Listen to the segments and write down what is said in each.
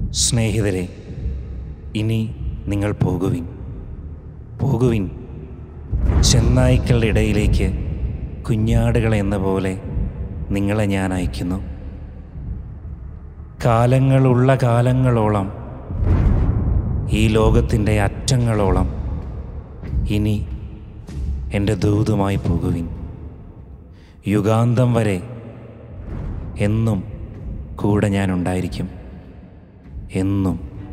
സ്നേഹിതരെ ഇനി നിങ്ങൾ പോകുവിൻ പോകുവിൻ ചെന്നായ്ക്കളുടെ ഇടയിലേക്ക് കുഞ്ഞാടുകൾ എന്ന പോലെ നിങ്ങളെ ഞാൻ അയക്കുന്നു കാലങ്ങളുള്ള കാലങ്ങളോളം ഈ ലോകത്തിൻ്റെ അറ്റങ്ങളോളം ഇനി എൻ്റെ ദൂതുമായി പോകുവിൻ യുഗാന്തം വരെ എന്നും കൂടെ ഞാൻ ഉണ്ടായിരിക്കും എന്നും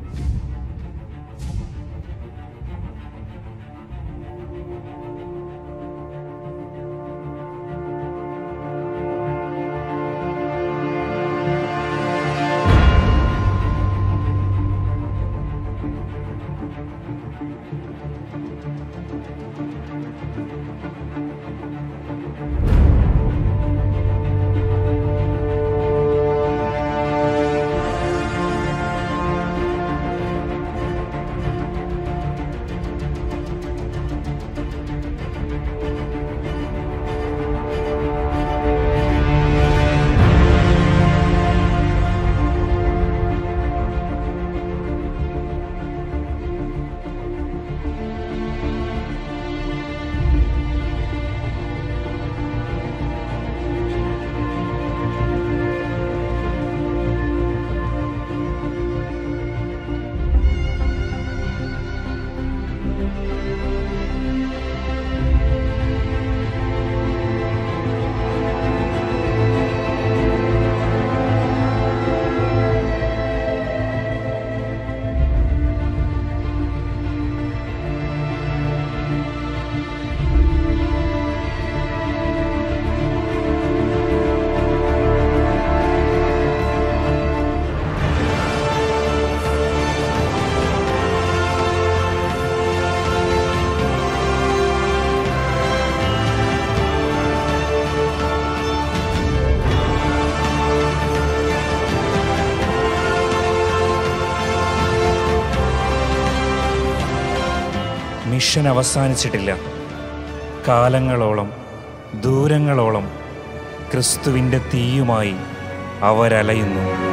മിഷൻ അവസാനിച്ചിട്ടില്ല കാലങ്ങളോളം ദൂരങ്ങളോളം ക്രിസ്തുവിൻ്റെ തീയുമായി അവരലയുന്നു